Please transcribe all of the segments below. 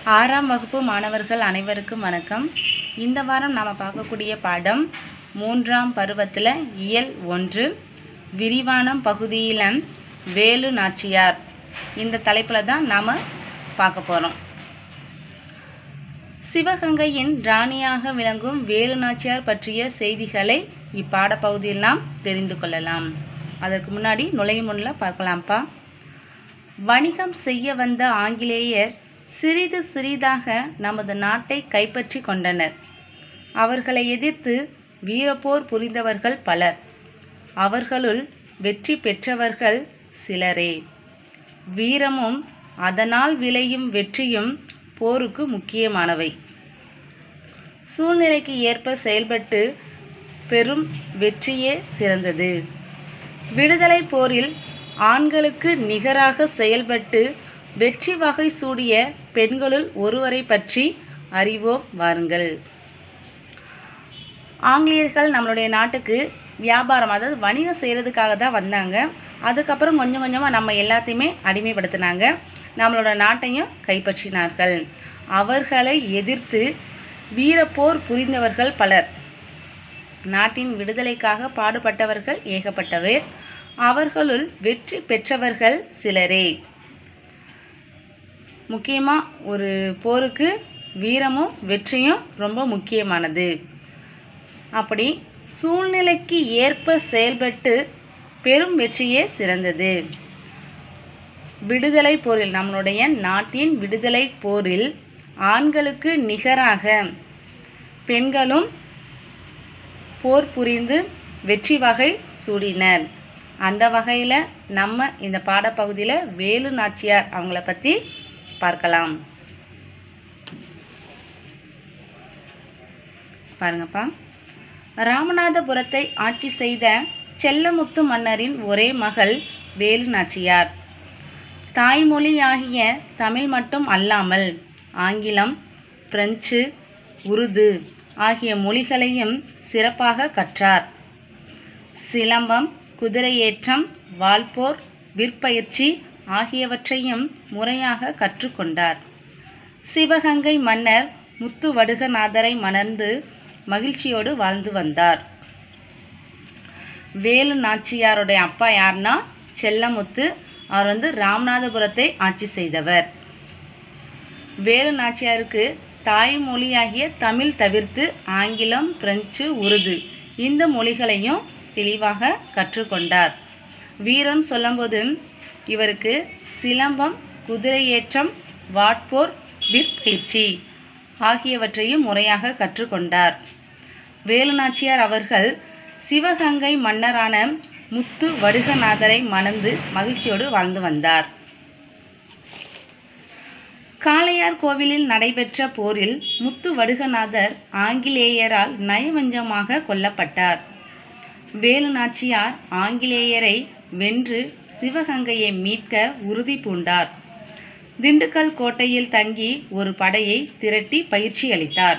ஆறாம் வகுப்பு மாணவர்கள் அனைவருக்கும் வணக்கம் இந்த வாரம் நாம் பார்க்கக்கூடிய பாடம் மூன்றாம் பருவத்தில் இயல் ஒன்று விரிவானம் பகுதியில் வேலு நாச்சியார் இந்த தலைப்பில் தான் நாம் பார்க்க போகிறோம் சிவகங்கையின் ராணியாக விளங்கும் வேலு நாச்சியார் பற்றிய செய்திகளை இப்பாடப்பகுதியில் நாம் தெரிந்து கொள்ளலாம் அதற்கு முன்னாடி நுழையும் முன்னில் பார்க்கலாம்ப்பா வணிகம் செய்ய வந்த ஆங்கிலேயர் சிறிது சிறிதாக நமது நாட்டை கைப்பற்றி கொண்டனர் அவர்களை எதிர்த்து வீரப்போர் புரிந்தவர்கள் பலர் அவர்களுள் வெற்றி பெற்றவர்கள் சிலரே வீரமும் அதனால் விளையும் வெற்றியும் போருக்கு முக்கியமானவை சூழ்நிலைக்கு ஏற்ப செயல்பட்டு பெரும் வெற்றியே சிறந்தது விடுதலை போரில் ஆண்களுக்கு நிகராக செயல்பட்டு வெற்றி வகை சூடிய பெண்களுள் ஒருவரை பற்றி அறிவோம் வாருங்கள் ஆங்கிலேயர்கள் நம்மளுடைய நாட்டுக்கு வியாபாரம் அதாவது வணிகம் செய்கிறதுக்காக தான் வந்தாங்க அதுக்கப்புறம் கொஞ்சம் கொஞ்சமாக நம்ம எல்லாத்தையுமே அடிமைப்படுத்தினாங்க நம்மளோட நாட்டையும் கைப்பற்றினார்கள் அவர்களை எதிர்த்து வீரப்போர் புரிந்தவர்கள் பலர் நாட்டின் விடுதலைக்காக பாடுபட்டவர்கள் ஏகப்பட்டவர் அவர்களுள் வெற்றி பெற்றவர்கள் சிலரே முக்கியமாக ஒரு போருக்கு வீரமும் வெற்றியும் ரொம்ப முக்கியமானது அப்படி சூழ்நிலைக்கு ஏற்ப செயல்பட்டு பெரும் வெற்றியே சிறந்தது விடுதலை போரில் நம்மளுடைய நாட்டின் விடுதலை போரில் ஆண்களுக்கு நிகராக பெண்களும் போர் புரிந்து வெற்றி வகை சூடினர் அந்த வகையில் நம்ம இந்த பாடப்பகுதியில் வேலு நாச்சியார் அவங்கள பற்றி பார்க்கலாம் பாருங்கப்பா ராமநாதபுரத்தை ஆட்சி செய்த செல்லமுத்து மன்னரின் ஒரே மகள் வேலு நாச்சியார் தாய்மொழியாகிய தமிழ் மட்டும் அல்லாமல் ஆங்கிலம் பிரெஞ்சு உருது ஆகிய மொழிகளையும் சிறப்பாக கற்றார் சிலம்பம் குதிரையேற்றம் வால்போர் விற்பயிற்சி ஆகியவற்றையும் முறையாக கற்றுக்கொண்டார் சிவகங்கை மன்னர் முத்துவடுகநாதரை மணர்ந்து மகிழ்ச்சியோடு வாழ்ந்து வந்தார் வேலு நாச்சியாருடைய அப்பா யாருன்னா செல்லமுத்து அவர் வந்து ராமநாதபுரத்தை ஆட்சி செய்தவர் வேலு நாச்சியாருக்கு தாய்மொழியாகிய தமிழ் தவிர்த்து ஆங்கிலம் பிரெஞ்சு உருது இந்த மொழிகளையும் தெளிவாக கற்றுக்கொண்டார் வீரன் சொல்லும்போது இவருக்கு சிலம்பம் குதிரையேற்றம் வாட்போர் விற்பயிற்சி ஆகியவற்றையும் முறையாக கற்றுக்கொண்டார் வேலுநாச்சியார் அவர்கள் சிவகங்கை மன்னரான முத்து வடுகநாதரை மணந்து மகிழ்ச்சியோடு வாழ்ந்து வந்தார் காளையார் கோவிலில் நடைபெற்ற போரில் முத்து வடுகநாதர் ஆங்கிலேயரால் நயவஞ்சமாக கொல்லப்பட்டார் வேலு நாச்சியார் ஆங்கிலேயரை வென்று சிவகங்கையை மீட்க உறுதி பூண்டார் திண்டுக்கல் கோட்டையில் தங்கி ஒரு படையை திரட்டி பயிற்சி அளித்தார்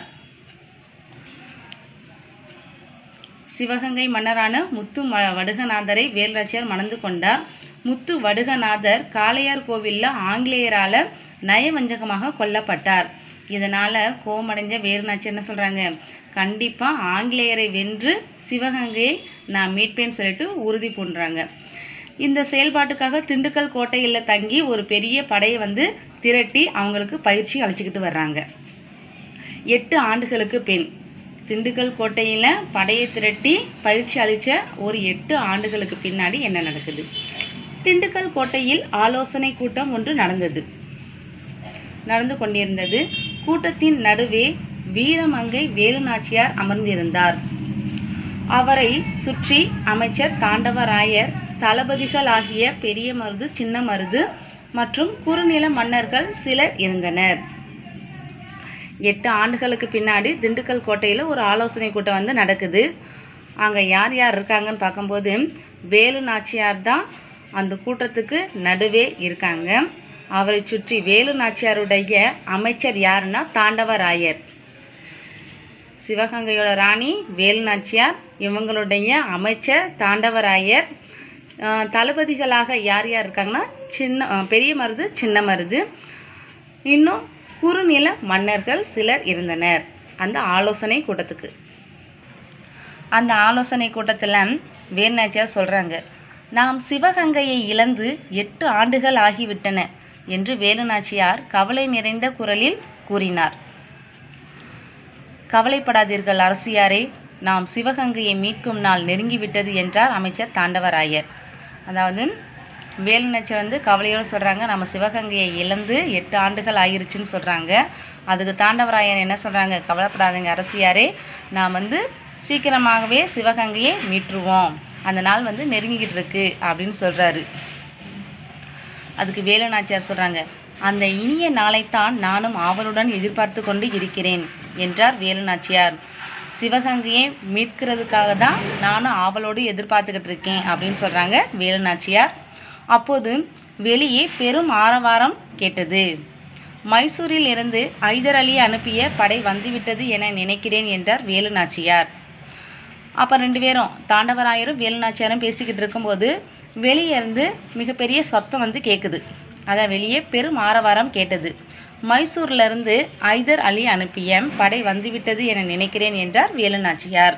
சிவகங்கை மன்னரான முத்து ம வடுகநாதரை வேலுநாச்சியார் மணந்து கொண்டார் முத்து வடுகநாதர் காளையார் கோவிலில் ஆங்கிலேயரால் நயவஞ்சகமாக கொல்லப்பட்டார் இதனால் கோமடைஞ்ச வேலுநாச்சியார் என்ன சொல்கிறாங்க கண்டிப்பாக ஆங்கிலேயரை வென்று சிவகங்கையை நான் மீட்பேன்னு சொல்லிட்டு உறுதி பூண்டுறாங்க இந்த செயல்பாட்டுக்காக திண்டுக்கல் கோட்டையில் தங்கி ஒரு பெரிய படையை வந்து திரட்டி அவங்களுக்கு பயிற்சி அழைச்சிக்கிட்டு வர்றாங்க எட்டு ஆண்டுகளுக்கு பின் திண்டுக்கல் கோட்டையில் படையை திரட்டி பயிற்சி அளித்த ஒரு எட்டு ஆண்டுகளுக்கு பின்னாடி என்ன நடக்குது திண்டுக்கல் கோட்டையில் ஆலோசனை கூட்டம் ஒன்று நடந்தது நடந்து கொண்டிருந்தது கூட்டத்தின் நடுவே வீரமங்கை வேலுநாச்சியார் அமர்ந்திருந்தார் அவரை சுற்றி அமைச்சர் தாண்டவராயர் தளபதிகளாகிய பெரிய மருது சின்ன மருது மற்றும் குறுநில மன்னர்கள் சிலர் இருந்தனர் எட்டு ஆண்டுகளுக்கு பின்னாடி திண்டுக்கல் கோட்டையில் ஒரு ஆலோசனை கூட்டம் வந்து நடக்குது அங்கே யார் யார் இருக்காங்கன்னு பார்க்கும்போது வேலு நாச்சியார் தான் அந்த கூட்டத்துக்கு நடுவே இருக்காங்க அவரை சுற்றி வேலு நாச்சியாருடைய அமைச்சர் யாருன்னா தாண்டவராயர் சிவகங்கையோட ராணி வேலு நாச்சியார் இவங்களுடைய அமைச்சர் தாண்டவராயர் அஹ், தளபதிகளாக யார் யார் இருக்காங்கன்னா சின்ன அஹ், பெரிய மருது சின்ன மருது இன்னும் குறுநில மன்னர்கள் சிலர் இருந்தனர் அந்த ஆலோசனை கூட்டத்துக்கு அந்த ஆலோசனை கூட்டத்தில் வேலுநாச்சியார் சொல்கிறாங்க நாம் சிவகங்கையை இழந்து எட்டு ஆண்டுகள் ஆகிவிட்டன என்று வேலுநாச்சியார் கவலை நிறைந்த குரலில் கூறினார் கவலைப்படாதீர்கள் அரசியாரே நாம் சிவகங்கையை மீட்கும் நாள் நெருங்கிவிட்டது என்றார் அமைச்சர் தாண்டவராயர் அதாவது வேலுநாச்சியார் வந்து கவலையோடு சொல்கிறாங்க நம்ம சிவகங்கையை இழந்து எட்டு ஆண்டுகள் ஆயிருச்சுன்னு சொல்கிறாங்க அதுக்கு தாண்டவராயர் என்ன சொல்கிறாங்க கவலைப்படாதீங்க அரசியாரே நாம் வந்து சீக்கிரமாகவே சிவகங்கையை மீட்டுருவோம் அந்த நாள் வந்து நெருங்கிக்கிட்டு இருக்கு அப்படின்னு சொல்கிறாரு அதுக்கு வேலுநாச்சியார் சொல்கிறாங்க அந்த இனிய நாளைத்தான் நானும் ஆவலுடன் எதிர்பார்த்து கொண்டு இருக்கிறேன் என்றார் வேலுநாச்சியார் சிவகங்கையை மீட்கிறதுக்காக தான் நானும் ஆவலோடு எதிர்பார்த்துக்கிட்டு இருக்கேன் அப்படின்னு சொல்கிறாங்க வேலுநாச்சியார் அப்போது வெளியே பெரும் ஆரவாரம் கேட்டது மைசூரில் இருந்து ஐதர் அலி அனுப்பிய படை வந்துவிட்டது என நினைக்கிறேன் என்றார் வேலுநாச்சியார் அப்போ ரெண்டு பேரும் தாண்டவராயரும் வேலுநாச்சியாரும் பேசிக்கிட்டு இருக்கும்போது வெளியே இருந்து மிகப்பெரிய சத்தம் வந்து கேட்குது அதான் வெளியே பெரும் ஆரவாரம் கேட்டது மைசூர்ல இருந்து ஐதர் அலி அனுப்பிய படை வந்துவிட்டது என நினைக்கிறேன் என்றார் வேலுநாச்சியார்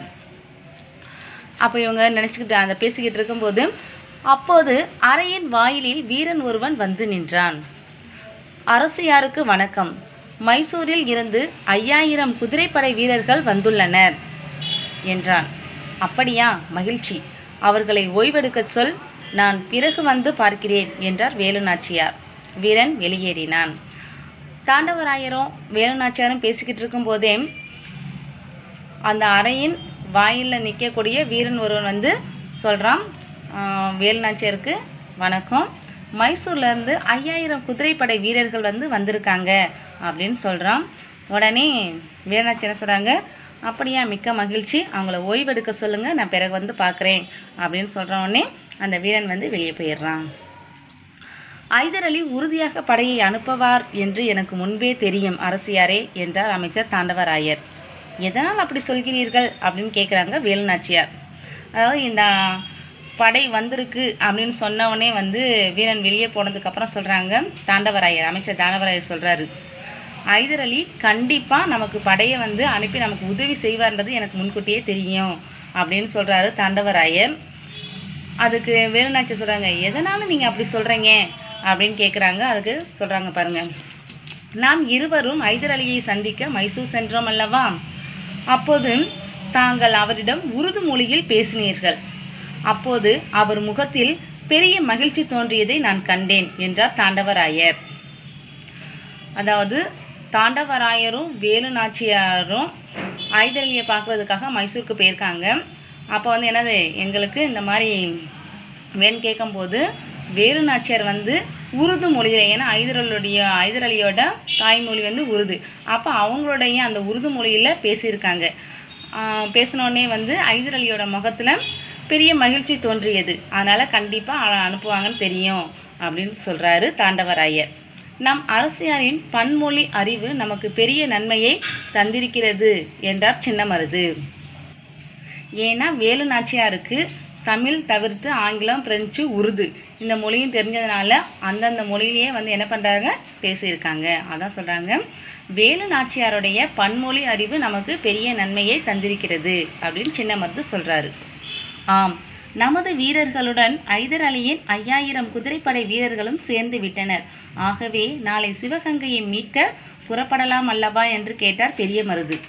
அப்போ இவங்க நினச்சிக்கிட்டு அந்த பேசிக்கிட்டு இருக்கும்போது அப்போது அறையின் வாயிலில் வீரன் ஒருவன் வந்து நின்றான் அரசியாருக்கு வணக்கம் மைசூரில் இருந்து ஐயாயிரம் குதிரைப்படை வீரர்கள் வந்துள்ளனர் என்றான் அப்படியா மகிழ்ச்சி அவர்களை ஓய்வெடுக்கச் சொல் நான் பிறகு வந்து பார்க்கிறேன் என்றார் வேலுநாச்சியார் வீரன் வெளியேறினான் தாண்டவராயரும் வேலுநாச்சியாரும் பேசிக்கிட்டு இருக்கும்போதே அந்த அறையின் வாயிலில் நிற்கக்கூடிய வீரன் ஒருவன் வந்து சொல்கிறான் வேலுநாச்சியாருக்கு வணக்கம் மைசூர்லேருந்து ஐயாயிரம் குதிரைப்படை வீரர்கள் வந்து வந்திருக்காங்க அப்படின்னு சொல்கிறான் உடனே வேலுநாச்சி என்ன சொல்கிறாங்க அப்படியா மிக்க மகிழ்ச்சி அவங்கள ஓய்வெடுக்க சொல்லுங்கள் நான் பிறகு வந்து பார்க்குறேன் அப்படின்னு சொல்கிற உடனே அந்த வீரன் வந்து வெளியே போயிடுறான் ஐதர் அலி உறுதியாக படையை அனுப்புவார் என்று எனக்கு முன்பே தெரியும் அரசியாரே என்றார் அமைச்சர் தாண்டவராயர் எதனால் அப்படி சொல்கிறீர்கள் அப்படின்னு கேட்குறாங்க வேலுநாச்சியார் அதாவது இந்த படை வந்திருக்கு அப்படின்னு சொன்ன உடனே வந்து வீரன் வெளியே போனதுக்கப்புறம் சொல்கிறாங்க தாண்டவராயர் அமைச்சர் தாண்டவராயர் சொல்கிறாரு ஐதர் அலி கண்டிப்பாக நமக்கு படையை வந்து அனுப்பி நமக்கு உதவி செய்வார்ன்றது எனக்கு முன்கூட்டியே தெரியும் அப்படின்னு சொல்கிறாரு தாண்டவராயர் அதுக்கு வேலுநாச்சி சொல்கிறாங்க எதனால் நீங்கள் அப்படி சொல்கிறீங்க அப்படின்னு கேட்குறாங்க அதுக்கு சொல்கிறாங்க பாருங்க நாம் இருவரும் ஐதர் அலியை சந்திக்க மைசூர் சென்றோம் அல்லவா அப்போது தாங்கள் அவரிடம் உருது மொழியில் பேசினீர்கள் அப்போது அவர் முகத்தில் பெரிய மகிழ்ச்சி தோன்றியதை நான் கண்டேன் என்றார் தாண்டவராயர் அதாவது தாண்டவராயரும் வேலுநாச்சியாரும் ஐதரலியை பார்க்குறதுக்காக மைசூருக்கு போயிருக்காங்க அப்போ வந்து என்னது எங்களுக்கு இந்த மாதிரி வேன் கேட்கும்போது வேலுநாச்சியார் வந்து உருது மொழியில் ஏன்னா ஐதரலுடைய ஐதரலியோட தாய்மொழி வந்து உருது அப்போ அவங்களுடைய அந்த உருது மொழியில் பேசியிருக்காங்க ஆஹ் பேசினோடனே வந்து ஐதரலியோட முகத்தில் பெரிய மகிழ்ச்சி தோன்றியது அதனால் கண்டிப்பாக அனுப்புவாங்கன்னு தெரியும் அப்படின்னு சொல்கிறாரு தாண்டவராயர் நம் அரசியாரின் பன்மொழி அறிவு நமக்கு பெரிய நன்மையை தந்திருக்கிறது என்றார் சின்னமருது ஏன்னா வேலு நாச்சியாருக்கு தமிழ் தவிர்த்து ஆங்கிலம் பிரெஞ்சு உருது இந்த மொழியும் தெரிஞ்சதுனால அந்தந்த மொழியிலேயே வந்து என்ன பண்ணுறாங்க பேசியிருக்காங்க அதான் சொல்கிறாங்க வேலு நாச்சியாருடைய பன்மொழி அறிவு நமக்கு பெரிய நன்மையை தந்திருக்கிறது அப்படின்னு சின்னமருது சொல்கிறாரு ஆம் நமது வீரர்களுடன் ஐதர் அலியின் ஐயாயிரம் குதிரைப்படை வீரர்களும் சேர்ந்து விட்டனர் ஆகவே நாளை சிவகங்கையை மீட்க புறப்படலாம் அல்லவா என்று கேட்டார் பெரிய மருது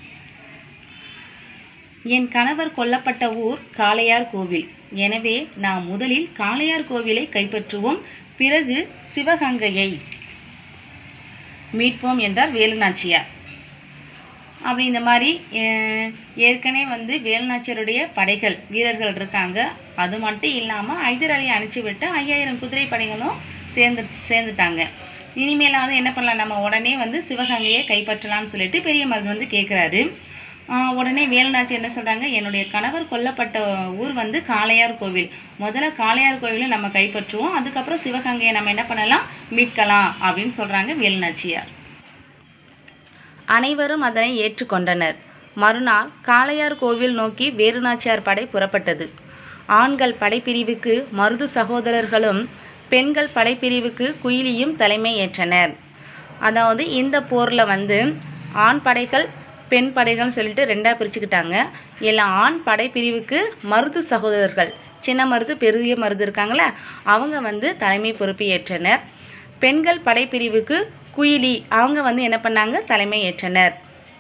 என் கணவர் கொல்லப்பட்ட ஊர் காளையார் கோவில் எனவே நாம் முதலில் காளையார் கோவிலை கைப்பற்றுவோம் பிறகு சிவகங்கையை மீட்போம் என்றார் வேலுநாச்சியார் அப்படி இந்த மாதிரி அஹ், ஏற்கனவே வந்து வேலுநாச்சியருடைய படைகள் வீரர்கள் இருக்காங்க அது மட்டும் இல்லாமல் ஐதர் அலி அனுப்பிச்சி விட்டு ஐயாயிரம் குதிரை படைகளும் சேர்ந்து சேர்ந்துட்டாங்க இனிமேல் வந்து என்ன பண்ணலாம் நம்ம உடனே வந்து சிவகங்கையை கைப்பற்றலாம்னு சொல்லிட்டு பெரிய மருது வந்து கேட்குறாரு உடனே வேலுநாச்சி என்ன சொல்கிறாங்க என்னுடைய கணவர் கொல்லப்பட்ட ஊர் வந்து காளையார் கோவில் முதல்ல காளையார் கோவிலை நம்ம கைப்பற்றுவோம் அதுக்கப்புறம் சிவகங்கையை நம்ம என்ன பண்ணலாம் மீட்கலாம் அப்படின்னு சொல்கிறாங்க வேலுநாச்சியார் அனைவரும் அதனை ஏற்றுக்கொண்டனர் மறுநாள் காளையார் கோவில் நோக்கி வேலுநாச்சியார் படை புறப்பட்டது ஆண்கள் படைப்பிரிவுக்கு மருது சகோதரர்களும் பெண்கள் படைப்பிரிவுக்கு குயிலியும் தலைமை ஏற்றனர் அதாவது இந்த போரில் வந்து ஆண் படைகள் பெண் படைகள்னு சொல்லிட்டு ரெண்டாக பிரிச்சுக்கிட்டாங்க இதில் ஆண் படை பிரிவுக்கு மருது சகோதரர்கள் சின்ன மருது பெரிய மருது இருக்காங்களே அவங்க வந்து தலைமை பொறுப்பு ஏற்றனர் பெண்கள் படைப்பிரிவுக்கு குயிலி அவங்க வந்து என்ன பண்ணாங்க தலைமை ஏற்றனர்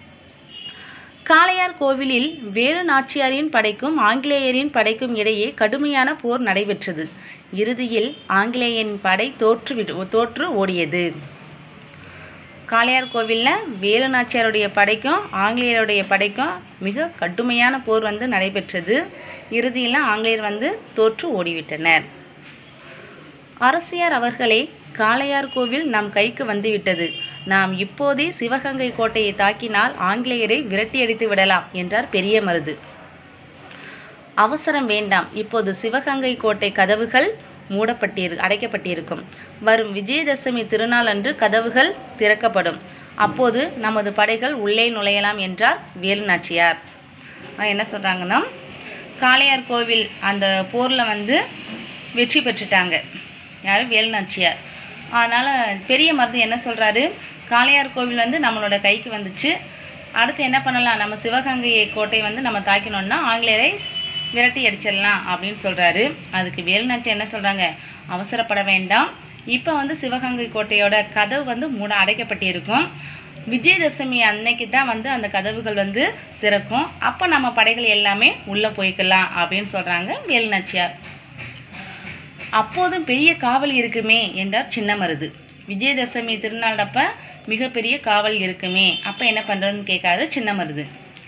காளையார் கோவிலில் வேலு நாச்சியாரின் படைக்கும் ஆங்கிலேயரின் படைக்கும் இடையே கடுமையான போர் நடைபெற்றது இறுதியில் ஆங்கிலேயரின் படை தோற்று விடு தோற்று ஓடியது காளையார் கோவிலில் வேலு நாச்சியாருடைய படைக்கும் ஆங்கிலேயருடைய படைக்கும் மிக கடுமையான போர் வந்து நடைபெற்றது இறுதியில் ஆங்கிலேயர் வந்து தோற்று ஓடிவிட்டனர் அரசியார் அவர்களே காளையார் கோவில் நம் கைக்கு வந்துவிட்டது நாம் இப்போதே சிவகங்கை கோட்டையை தாக்கினால் ஆங்கிலேயரை விரட்டியடித்து விடலாம் என்றார் பெரிய மருது அவசரம் வேண்டாம் இப்போது சிவகங்கை கோட்டை கதவுகள் மூடப்பட்டிரு அடைக்கப்பட்டிருக்கும் வரும் விஜயதசமி திருநாள் அன்று கதவுகள் திறக்கப்படும் அப்போது நமது படைகள் உள்ளே நுழையலாம் என்றார் வேலு நாச்சியார் ஆஹ் என்ன சொல்கிறாங்கன்னா காளையார் கோவில் அந்த போரில் வந்து வெற்றி பெற்றுட்டாங்க யார் வேலு நாச்சியார் அதனால் பெரிய மருது என்ன சொல்கிறாரு காளையார் கோவில் வந்து நம்மளோட கைக்கு வந்துச்சு அடுத்து என்ன பண்ணலாம் நம்ம சிவகங்கை கோட்டை வந்து நம்ம தாக்கினோம்னா ஆங்கிலேயரை விரட்டி அடிச்சிடலாம் அப்படின்னு சொல்கிறாரு அதுக்கு வேலுநாச்சி என்ன சொல்கிறாங்க அவசரப்பட வேண்டாம் இப்போ வந்து சிவகங்கை கோட்டையோட கதவு வந்து மூட அடைக்கப்பட்டிருக்கும் விஜயதசமி அன்னைக்கு தான் வந்து அந்த கதவுகள் வந்து திறக்கும் அப்போ நம்ம படைகள் எல்லாமே உள்ளே போய்க்கலாம் அப்படின்னு சொல்கிறாங்க வேலுநாச்சியார் அப்போதும் பெரிய காவல் இருக்குமே என்றார் சின்ன மருது விஜயதசமி திருநாளப்ப மிகப்பெரிய காவல் இருக்குமே அப்போ என்ன பண்ணுறதுன்னு கேட்காரு சின்ன மருது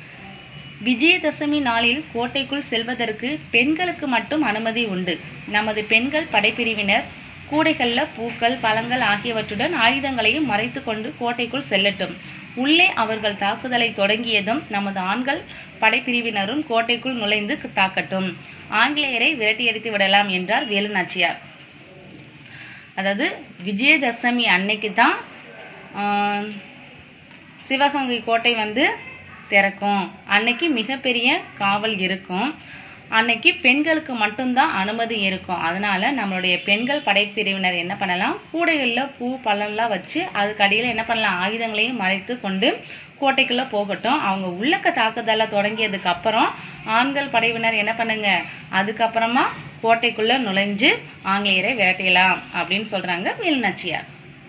விஜயதசமி நாளில் கோட்டைக்குள் செல்வதற்கு பெண்களுக்கு மட்டும் அனுமதி உண்டு நமது பெண்கள் படைப்பிரிவினர் கூடைகளில் பூக்கள் பழங்கள் ஆகியவற்றுடன் ஆயுதங்களையும் மறைத்து கொண்டு கோட்டைக்குள் செல்லட்டும் உள்ளே அவர்கள் தாக்குதலை தொடங்கியதும் நமது ஆண்கள் படைப்பிரிவினரும் கோட்டைக்குள் நுழைந்து தாக்கட்டும் ஆங்கிலேயரை விரட்டியடித்து விடலாம் என்றார் வேலு நாச்சியார் அதாவது விஜயதசமி அன்னைக்கு தான் ஆஹ், சிவகங்கை கோட்டை வந்து திறக்கும் அன்னைக்கு மிகப்பெரிய காவல் இருக்கும் அன்னைக்கு பெண்களுக்கு மட்டும்தான் அனுமதி இருக்கும் அதனால நம்மளுடைய பெண்கள் படைப்பிரிவினர் என்ன பண்ணலாம் கூடைகளில் பூ பழம்லாம் வச்சு அதுக்கு அடியில் என்ன பண்ணலாம் ஆயுதங்களையும் மறைத்து கொண்டு கோட்டைக்குள்ளே போகட்டும் அவங்க உள்ளக்க தாக்குதலை தொடங்கியதுக்கு அப்புறம் ஆண்கள் படையினர் என்ன பண்ணுங்க அதுக்கப்புறமா கோட்டைக்குள்ளே நுழைஞ்சு ஆங்கிலேயரை விரட்டிடலாம் அப்படின்னு சொல்கிறாங்க வேலுநாச்சியார்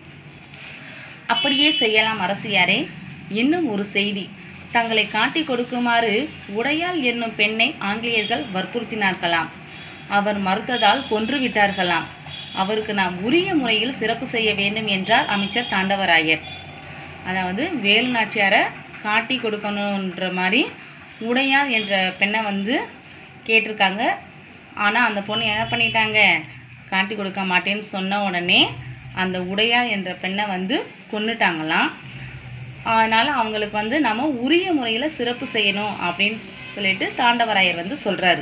அப்படியே செய்யலாம் அரசியாரே இன்னும் ஒரு செய்தி தங்களை காட்டிக் கொடுக்குமாறு உடையாள் என்னும் பெண்ணை ஆங்கிலேயர்கள் வற்புறுத்தினார்களாம் அவர் மறுத்ததால் கொன்று விட்டார்களாம் அவருக்கு நாம் உரிய முறையில் சிறப்பு செய்ய வேண்டும் என்றார் அமைச்சர் தாண்டவராயர் அதாவது வேலு நாச்சியாரை காட்டி கொடுக்கணுன்ற மாதிரி உடையார் என்ற பெண்ணை வந்து கேட்டிருக்காங்க ஆனால் அந்த பொண்ணு என்ன பண்ணிட்டாங்க காட்டி கொடுக்க மாட்டேன்னு சொன்ன உடனே அந்த உடையார் என்ற பெண்ணை வந்து கொன்னுட்டாங்களாம் அதனால் அவங்களுக்கு வந்து நம்ம உரிய முறையில் சிறப்பு செய்யணும் அப்படின்னு சொல்லிட்டு தாண்டவராயர் வந்து சொல்கிறாரு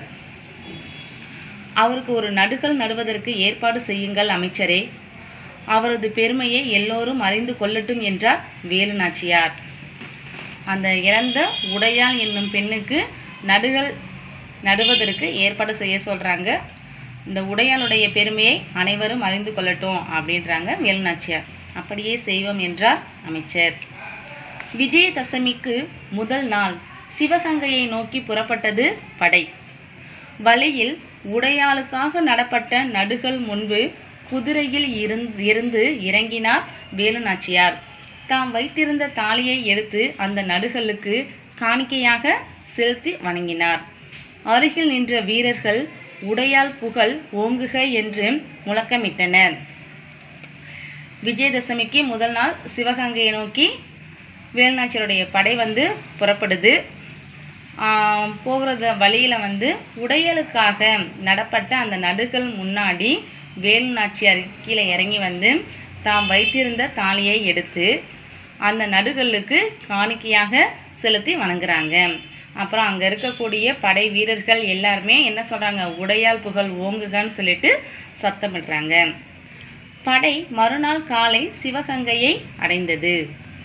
அவருக்கு ஒரு நடுகள் நடுவதற்கு ஏற்பாடு செய்யுங்கள் அமைச்சரே அவரது பெருமையை எல்லோரும் அறிந்து கொள்ளட்டும் என்றார் வேலு நாச்சியார் அந்த இறந்த உடையாள் என்னும் பெண்ணுக்கு நடுகள் நடுவதற்கு ஏற்பாடு செய்ய சொல்கிறாங்க இந்த உடையாளுடைய பெருமையை அனைவரும் அறிந்து கொள்ளட்டும் அப்படின்றாங்க வேலு நாச்சியார் அப்படியே செய்வோம் என்றார் அமைச்சர் விஜயதசமிக்கு முதல் நாள் சிவகங்கையை நோக்கி புறப்பட்டது படை வழியில் உடையாளுக்காக நடப்பட்ட நடுகள் முன்பு குதிரையில் இருந்து இருந்து இறங்கினார் வேலு நாச்சியார் தாம் வைத்திருந்த தாலியை எடுத்து அந்த நடுகளுக்கு காணிக்கையாக செலுத்தி வணங்கினார் அருகில் நின்ற வீரர்கள் உடையால் புகழ் ஓங்குக என்று முழக்கமிட்டனர் விஜயதசமிக்கு முதல் நாள் சிவகங்கையை நோக்கி வேலுநாச்சியருடைய படை வந்து புறப்படுது ஆம், போகிறத வழியில் வந்து உடையலுக்காக நடப்பட்ட அந்த நடுகள் முன்னாடி வேலு நாச்சியார் கீழே இறங்கி வந்து தாம் வைத்திருந்த தாலியை எடுத்து அந்த நடுகளுக்கு காணிக்கையாக செலுத்தி வணங்குறாங்க அப்புறம் அங்கே இருக்கக்கூடிய படை வீரர்கள் எல்லாருமே என்ன சொல்கிறாங்க உடையால் புகழ் ஓங்குகன்னு சொல்லிட்டு சத்தமிடுறாங்க படை மறுநாள் காலை சிவகங்கையை அடைந்தது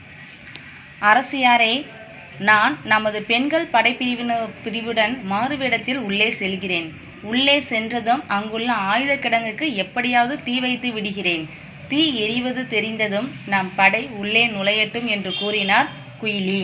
அரசியாரே நான் நமது பெண்கள் படைப்பிரிவின பிரிவுடன் மாறுவேடத்தில் உள்ளே செல்கிறேன் உள்ளே சென்றதும் அங்குள்ள ஆயுத கிடங்குக்கு எப்படியாவது தீ வைத்து விடுகிறேன் தீ எரிவது தெரிந்ததும் நம் படை உள்ளே நுழையட்டும் என்று கூறினார் குயிலி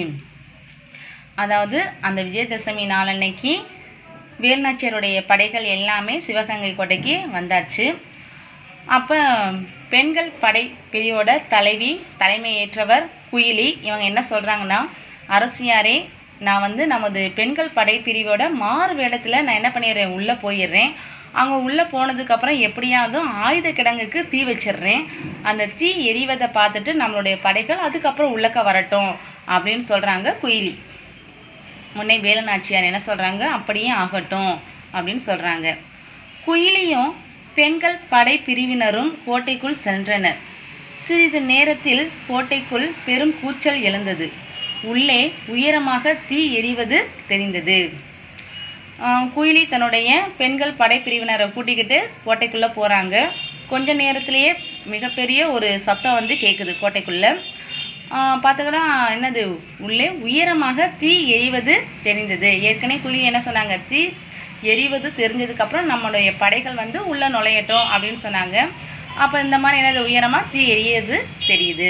அதாவது அந்த விஜயதசமி நாளன்னைக்கு வேலுநாச்சியாருடைய படைகள் எல்லாமே சிவகங்கை கோட்டைக்கு வந்தாச்சு அப்போ பெண்கள் படை பிரிவோட தலைவி தலைமையேற்றவர் குயிலி இவங்க என்ன சொல்கிறாங்கன்னா அரசியாரே நான் வந்து நமது பெண்கள் படை பிரிவோட மாறு வேடத்தில் நான் என்ன பண்ணிடுறேன் உள்ளே போயிடுறேன் அவங்க உள்ளே போனதுக்கப்புறம் எப்படியாவது ஆயுத கிடங்குக்கு தீ வச்சிடுறேன் அந்த தீ எரிவதை பார்த்துட்டு நம்மளுடைய படைகள் அதுக்கப்புறம் உள்ளக்க வரட்டும் அப்படின்னு சொல்கிறாங்க குயிலி முன்னே வேலுநாச்சியார் என்ன சொல்கிறாங்க அப்படியே ஆகட்டும் அப்படின்னு சொல்கிறாங்க குயிலியும் பெண்கள் படை பிரிவினரும் கோட்டைக்குள் சென்றனர் சிறிது நேரத்தில் கோட்டைக்குள் பெரும் கூச்சல் எழுந்தது உள்ளே உயரமாக தீ எரிவது தெரிந்தது ஆஹ் குயிலி தன்னுடைய பெண்கள் படைப்பிரிவினரை கூட்டிக்கிட்டு கோட்டைக்குள்ளே போகிறாங்க கொஞ்ச நேரத்திலேயே மிகப்பெரிய ஒரு சத்தம் வந்து கேட்குது கோட்டைக்குள்ளே பார்த்துக்கிட்டா என்னது உள்ளே உயரமாக தீ எரிவது தெரிந்தது ஏற்கனவே குயிலி என்ன சொன்னாங்க தீ எரிவது தெரிஞ்சதுக்கப்புறம் நம்மளுடைய படைகள் வந்து உள்ளே நுழையட்டும் அப்படின்னு சொன்னாங்க அப்போ இந்த மாதிரி என்னது உயரமாக தீ எரியது தெரியுது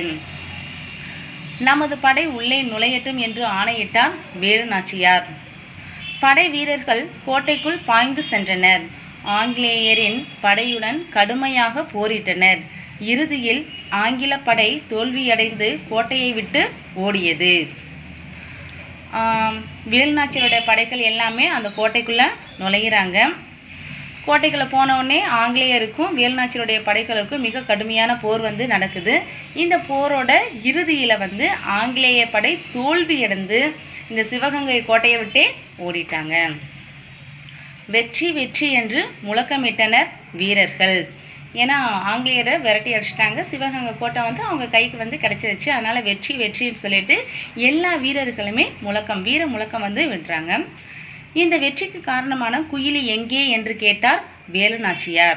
நமது படை உள்ளே நுழையட்டும் என்று ஆணையிட்டார் வேலு நாச்சியார் படை வீரர்கள் கோட்டைக்குள் பாய்ந்து சென்றனர் ஆங்கிலேயரின் படையுடன் கடுமையாக போரிட்டனர் இறுதியில் ஆங்கில படை தோல்வியடைந்து கோட்டையை விட்டு ஓடியது ஆம், வேலுநாச்சியருடைய படைகள் எல்லாமே அந்த கோட்டைக்குள்ளே நுழையிறாங்க கோட்டைக்குள்ளே போன உடனே ஆங்கிலேயருக்கும் வேலுநாச்சியருடைய படைகளுக்கும் மிக கடுமையான போர் வந்து நடக்குது இந்த போரோட இறுதியில் வந்து ஆங்கிலேய படை தோல்வியடைந்து இந்த சிவகங்கை கோட்டையை விட்டே ஓடிட்டாங்க வெற்றி வெற்றி என்று முழக்கமிட்டனர் வீரர்கள் ஏன்னா ஆங்கிலேயரை விரட்டி அடிச்சிட்டாங்க சிவகங்கை கோட்டை வந்து அவங்க கைக்கு வந்து கிடச்சிருச்சு அதனால் வெற்றி வெற்றின்னு சொல்லிட்டு எல்லா வீரர்களுமே முழக்கம் வீர முழக்கம் வந்து விடுறாங்க இந்த வெற்றிக்கு காரணமான குயிலி எங்கே என்று கேட்டார் வேலு நாச்சியார்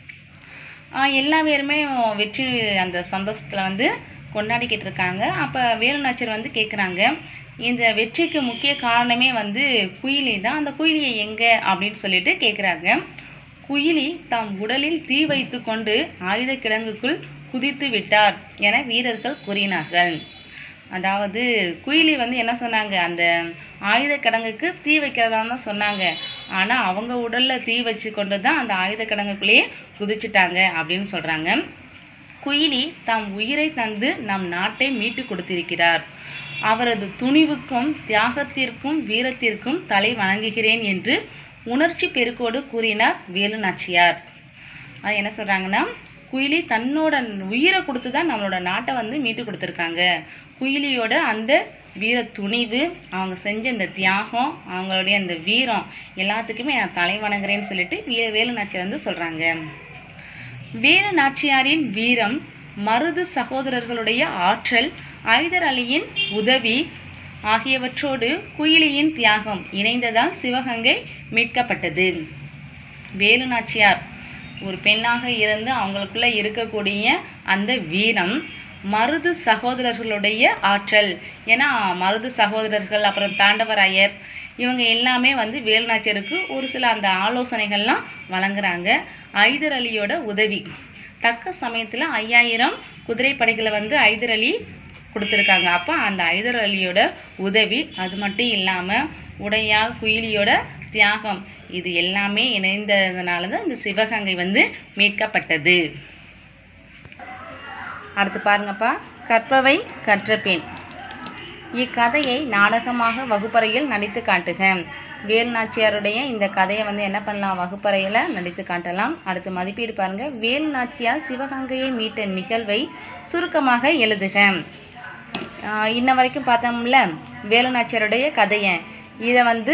ஆஹ் எல்லா பேருமே வெற்றி அந்த சந்தோஷத்தில் வந்து கொண்டாடிக்கிட்டு இருக்காங்க அப்போ வேலு நாச்சியார் வந்து கேட்குறாங்க இந்த வெற்றிக்கு முக்கிய காரணமே வந்து குயிலி தான் அந்த குயிலியை எங்கே அப்படின்னு சொல்லிட்டு கேட்குறாங்க குயிலி தாம் உடலில் தீ வைத்து கொண்டு ஆயுத கிடங்குக்குள் குதித்து விட்டார் என வீரர்கள் கூறினார்கள் அதாவது குயிலி வந்து என்ன சொன்னாங்க அந்த ஆயுத கிடங்குக்கு தீ வைக்கிறதா தான் சொன்னாங்க ஆனால் அவங்க உடலில் தீ வச்சு கொண்டு தான் அந்த ஆயுத கிடங்குக்குள்ளேயே குதிச்சிட்டாங்க அப்படின்னு சொல்கிறாங்க குயிலி தாம் உயிரை தந்து நம் நாட்டை மீட்டு கொடுத்திருக்கிறார் அவரது துணிவுக்கும் தியாகத்திற்கும் வீரத்திற்கும் தலை வணங்குகிறேன் என்று உணர்ச்சி பெருக்கோடு கூறினார் வேலு நாச்சியார் அது என்ன சொல்கிறாங்கன்னா குயிலி தன்னோட உயிரை கொடுத்து தான் நம்மளோட நாட்டை வந்து மீட்டு கொடுத்துருக்காங்க குயிலியோட அந்த வீர துணிவு அவங்க செஞ்ச இந்த தியாகம் அவங்களுடைய அந்த வீரம் எல்லாத்துக்குமே நான் தலை வணங்குறேன்னு சொல்லிட்டு வீர வேலு நாச்சியார் வந்து சொல்கிறாங்க வேலு நாச்சியாரின் வீரம் மருது சகோதரர்களுடைய ஆற்றல் ஐதர் அலியின் உதவி ஆகியவற்றோடு குயிலியின் தியாகம் இணைந்ததால் சிவகங்கை மீட்கப்பட்டது வேலு நாச்சியார் ஒரு பெண்ணாக இருந்து அவங்களுக்குள்ள இருக்கக்கூடிய அந்த வீரம் மருது சகோதரர்களுடைய ஆற்றல் ஏன்னா மருது சகோதரர்கள் அப்புறம் தாண்டவராயர் இவங்க எல்லாமே வந்து வேலுநாச்சியருக்கு ஒரு சில அந்த ஆலோசனைகள்லாம் வழங்குறாங்க ஐதர் அலியோட உதவி தக்க சமயத்தில் ஐயாயிரம் குதிரைப்படைகளை வந்து ஐதர் அலி கொடுத்துருக்காங்க அப்போ அந்த ஐதர் அலியோட உதவி அது மட்டும் இல்லாமல் உடையால் குயிலியோட தியாகம் இது எல்லாமே இணைந்ததுனால தான் இந்த சிவகங்கை வந்து மீட்கப்பட்டது அடுத்து பாருங்கப்பா கற்பவை கற்ற பெண் இக்கதையை நாடகமாக வகுப்பறையில் நடித்து காட்டுக வேலுநாச்சியாருடைய இந்த கதையை வந்து என்ன பண்ணலாம் வகுப்பறையில் நடித்து காட்டலாம் அடுத்து மதிப்பீடு பாருங்க வேலுநாச்சியார் சிவகங்கையை மீட்ட நிகழ்வை சுருக்கமாக எழுதுக ஆஹ் இன்ன வரைக்கும் பார்த்தோம்ல வேலுநாச்சியாருடைய கதையை இதை வந்து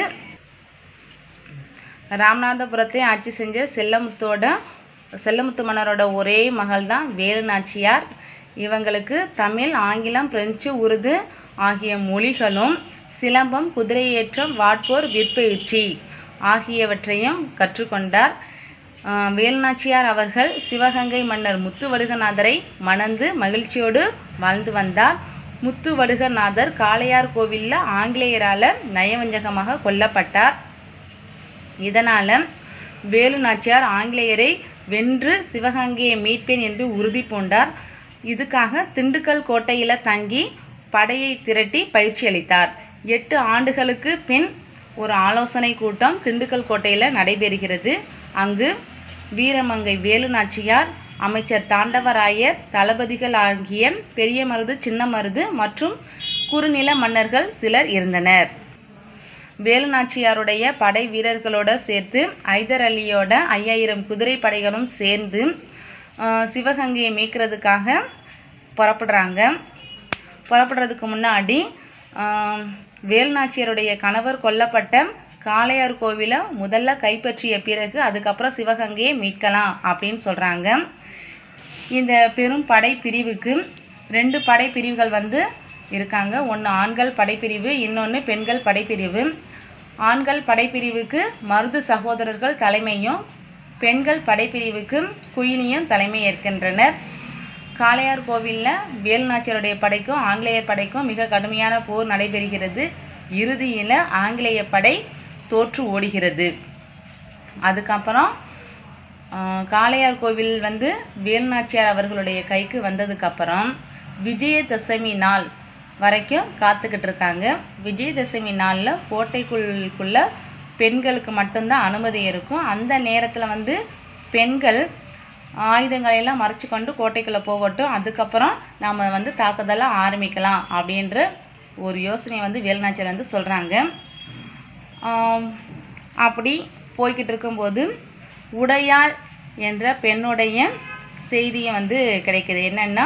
ராமநாதபுரத்தை ஆட்சி செஞ்ச செல்லமுத்தோட செல்லமுத்து மன்னரோட ஒரே மகள் தான் வேலு நாச்சியார் இவங்களுக்கு தமிழ் ஆங்கிலம் பிரெஞ்சு உருது ஆகிய மொழிகளும் சிலம்பம் குதிரையேற்றம் வாட்போர் விற்பயிற்சி ஆகியவற்றையும் கற்றுக்கொண்டார் ஆஹ் வேலுநாச்சியார் அவர்கள் சிவகங்கை மன்னர் முத்துவடுகநாதரை மணந்து மகிழ்ச்சியோடு வாழ்ந்து வந்தார் முத்துவடுகநாதர் காளையார் கோவிலில் ஆங்கிலேயரால் நயவஞ்சகமாக கொல்லப்பட்டார் இதனால் வேலு நாச்சியார் ஆங்கிலேயரை வென்று சிவகங்கையை மீட்பேன் என்று உறுதி பூண்டார் இதுக்காக திண்டுக்கல் கோட்டையில் தங்கி படையை திரட்டி பயிற்சி அளித்தார் எட்டு ஆண்டுகளுக்கு பின் ஒரு ஆலோசனை கூட்டம் திண்டுக்கல் கோட்டையில் நடைபெறுகிறது அங்கு வீரமங்கை வேலு நாச்சியார் அமைச்சர் தாண்டவராயர் தளபதிகள் ஆகிய பெரிய மருது சின்ன மருது மற்றும் குறுநில மன்னர்கள் சிலர் இருந்தனர் வேலு நாச்சியாருடைய படை வீரர்களோட சேர்த்து ஐதர் அலியோட ஐயாயிரம் குதிரை படைகளும் சேர்ந்து ஆஹ், சிவகங்கையை மீட்கிறதுக்காக புறப்படுறாங்க புறப்படுறதுக்கு முன்னாடி ஆஹ், வேலு நாச்சியாருடைய கணவர் கொல்லப்பட்ட காளையார் கோவிலை முதல்ல கைப்பற்றிய பிறகு அதுக்கப்புறம் சிவகங்கையை மீட்கலாம் அப்படின்னு சொல்கிறாங்க இந்த பெரும் படை பிரிவுக்கு ரெண்டு படை பிரிவுகள் வந்து இருக்காங்க ஒன்று ஆண்கள் படைப்பிரிவு இன்னொன்று பெண்கள் படைப்பிரிவு ஆண்கள் படைப்பிரிவுக்கு மருது சகோதரர்கள் தலைமையும் பெண்கள் படைப்பிரிவுக்கு குயினியும் தலைமை ஏற்கின்றனர் காளையார் கோவிலில் வேலுநாச்சியருடைய படைக்கும் ஆங்கிலேயர் படைக்கும் மிக கடுமையான போர் நடைபெறுகிறது இறுதியில் ஆங்கிலேய படை தோற்று ஓடுகிறது அதுக்கப்புறம் ஆஹ், காளையார் கோவில் வந்து வேலுநாச்சியார் அவர்களுடைய கைக்கு வந்ததுக்கப்புறம் விஜயதசமி நாள் வரைக்கும் காத்துக்கிட்டு இருக்காங்க விஜயதசமி நாளில் கோட்டைக்குள்ளுக்குள்ள பெண்களுக்கு மட்டும்தான் அனுமதி இருக்கும் அந்த நேரத்தில் வந்து பெண்கள் ஆயுதங்களை எல்லாம் மறைச்சு கொண்டு கோட்டைக்குள்ளே போகட்டும் அதுக்கப்புறம் நாம் வந்து தாக்குதலை ஆரம்பிக்கலாம் அப்படின்ற ஒரு யோசனை வந்து வேலுநாச்சியார் வந்து சொல்கிறாங்க ஆம், அப்படி போய்கிட்டு இருக்கும்போது உடையாள் என்ற பெண்ணுடைய செய்தியும் வந்து கிடைக்குது என்னென்னா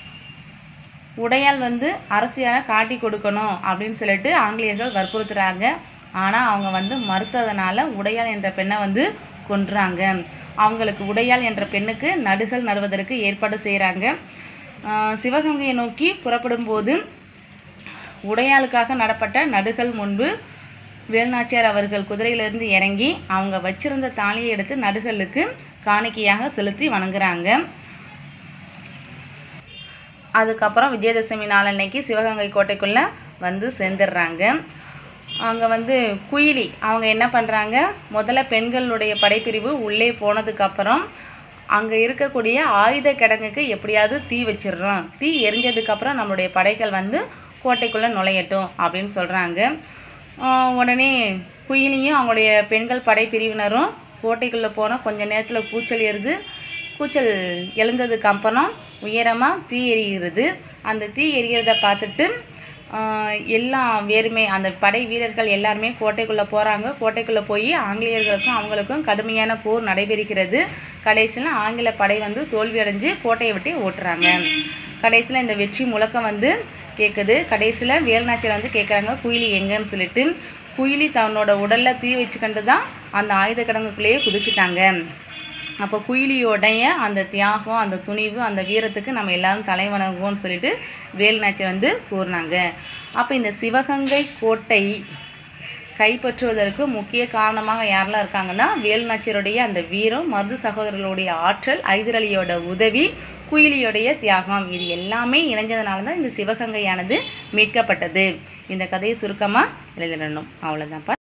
உடையாள் வந்து அரசியலை காட்டி கொடுக்கணும் அப்படின்னு சொல்லிட்டு ஆங்கிலேயர்கள் வற்புறுத்துறாங்க ஆனால் அவங்க வந்து மறுத்ததுனால உடையாள் என்ற பெண்ணை வந்து கொன்றாங்க அவங்களுக்கு உடையாள் என்ற பெண்ணுக்கு நடுகள் நடுவதற்கு ஏற்பாடு செய்கிறாங்க சிவகங்கையை நோக்கி புறப்படும்போது உடையாளுக்காக நடப்பட்ட நடுகள் முன்பு வேலுநாச்சியார் அவர்கள் குதிரையிலிருந்து இறங்கி அவங்க வச்சிருந்த தாலியை எடுத்து நடுகளுக்கு காணிக்கையாக செலுத்தி வணங்குறாங்க அதுக்கப்புறம் விஜயதசமி நாளன்னைக்கு சிவகங்கை கோட்டைக்குள்ளே வந்து சேர்ந்துடுறாங்க அங்கே வந்து குயிலி அவங்க என்ன பண்ணுறாங்க முதல்ல பெண்களுடைய படைப்பிரிவு உள்ளே போனதுக்கப்புறம் அங்கே இருக்கக்கூடிய ஆயுத கிடங்குக்கு எப்படியாவது தீ வச்சிடுறோம் தீ எரிஞ்சதுக்கப்புறம் நம்மளுடைய படைகள் வந்து கோட்டைக்குள்ளே நுழையட்டும் அப்படின்னு சொல்கிறாங்க உடனே குயிலியும் அவங்களுடைய பெண்கள் படைப்பிரிவினரும் கோட்டைக்குள்ளே போனால் கொஞ்ச நேரத்தில் கூச்சல் ஏறுது கூச்சல் எழுந்ததுக்கு அப்புறம் உயரமாக தீ எரிகிறது அந்த தீ எரியறத பார்த்துட்டு ஆஹ், எல்லாம் வேறுமே அந்த படை வீரர்கள் எல்லாருமே கோட்டைக்குள்ளே போகிறாங்க கோட்டைக்குள்ளே போய் ஆங்கிலேயர்களுக்கும் அவங்களுக்கும் கடுமையான போர் நடைபெறுகிறது கடைசியில் ஆங்கில படை வந்து தோல்வி அடைஞ்சு கோட்டையை விட்டு ஓட்டுறாங்க கடைசியில் இந்த வெற்றி முழக்கம் வந்து கேட்குது கடைசியில் வேலுநாச்சியார் வந்து கேட்குறாங்க குயிலி எங்கன்னு சொல்லிட்டு குயிலி தன்னோட உடலில் தீ வச்சுக்கிட்டு தான் அந்த ஆயுத கிடங்குக்குள்ளேயே குதிச்சிட்டாங்க அப்போ குயிலியோடைய அந்த தியாகம் அந்த துணிவு அந்த வீரத்துக்கு நம்ம எல்லாரும் தலை வணங்குவோம்னு சொல்லிட்டு வேலுநாச்சியார் வந்து கூறினாங்க அப்போ இந்த சிவகங்கை கோட்டை கைப்பற்றுவதற்கு முக்கிய காரணமாக யாரெல்லாம் இருக்காங்கன்னா வேலுநாச்சியருடைய அந்த வீரம் மருது சகோதரர்களுடைய ஆற்றல் ஐதரலியோட உதவி குயிலியோடைய தியாகம் இது எல்லாமே இணைஞ்சதுனால தான் இந்த சிவகங்கையானது மீட்கப்பட்டது இந்த கதையை சுருக்கமாக எழுதிடணும் அவ்வளோதான்ப்பா